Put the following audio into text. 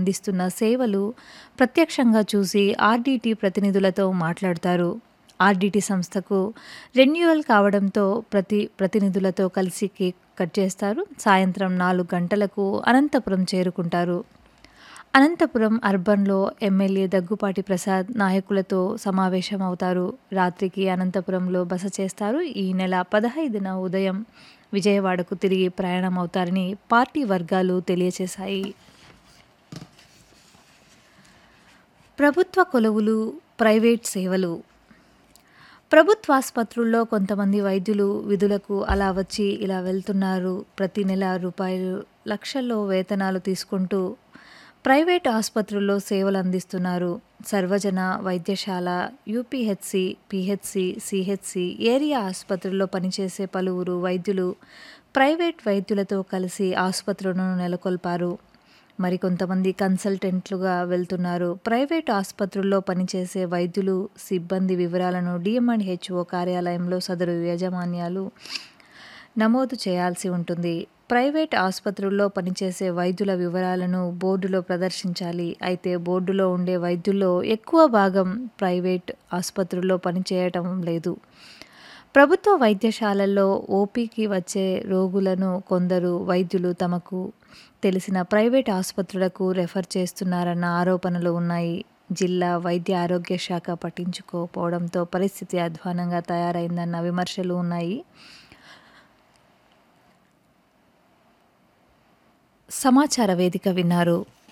అందిస్తున్న సేవలు ప్రత్యక్షంగా చూసి ఆర్డీటీ ప్రతినిధులతో మాట్లాడతారు ఆర్డీటీ సంస్థకు రెన్యువల్ కావడంతో ప్రతి ప్రతినిధులతో కలిసి కేక్ కట్ చేస్తారు సాయంత్రం నాలుగు గంటలకు అనంతపురం చేరుకుంటారు అనంతపురం అర్బన్లో ఎమ్మెల్యే దగ్గుపాటి ప్రసాద్ నాయకులతో సమావేశమవుతారు రాత్రికి అనంతపురంలో బస చేస్తారు ఈ నెల పదహైదున ఉదయం విజయవాడకు తిరిగి ప్రయాణం అవుతారని పార్టీ వర్గాలు తెలియజేశాయి ప్రభుత్వ కొలువులు ప్రైవేట్ సేవలు ప్రభుత్వాసుపత్రుల్లో కొంతమంది వైద్యులు విధులకు అలా వచ్చి ఇలా వెళ్తున్నారు ప్రతి నెల రూపాయలు లక్షల్లో వేతనాలు తీసుకుంటూ ప్రైవేట్ ఆసుపత్రుల్లో సేవలు అందిస్తున్నారు సర్వజన వైద్యశాల యూపీహెచ్సి పిహెచ్సి సిహెచ్సి ఏరియా ఆసుపత్రుల్లో పనిచేసే పలువురు వైద్యులు ప్రైవేట్ వైద్యులతో కలిసి ఆసుపత్రులను నెలకొల్పారు మరికొంతమంది కన్సల్టెంట్లుగా వెళ్తున్నారు ప్రైవేట్ ఆసుపత్రుల్లో పనిచేసే వైద్యులు సిబ్బంది వివరాలను డిఎంఎండ్హెచ్ఓ కార్యాలయంలో సదరు యాజమాన్యాలు నమోదు చేయాల్సి ఉంటుంది ప్రైవేట్ ఆసుపత్రుల్లో పనిచేసే వైద్యుల వివరాలను బోర్డులో ప్రదర్శించాలి అయితే బోర్డులో ఉండే వైద్యుల్లో ఎక్కువ భాగం ప్రైవేట్ ఆసుపత్రుల్లో పనిచేయటం లేదు ప్రభుత్వ వైద్యశాలల్లో ఓపీకి వచ్చే రోగులను కొందరు వైద్యులు తమకు తెలిసిన ప్రైవేట్ ఆసుపత్రులకు రెఫర్ చేస్తున్నారన్న ఆరోపణలు ఉన్నాయి జిల్లా వైద్య ఆరోగ్య శాఖ పట్టించుకోకపోవడంతో పరిస్థితి అధ్వానంగా తయారైందన్న విమర్శలు ఉన్నాయి సమాచార వేదిక విన్నారు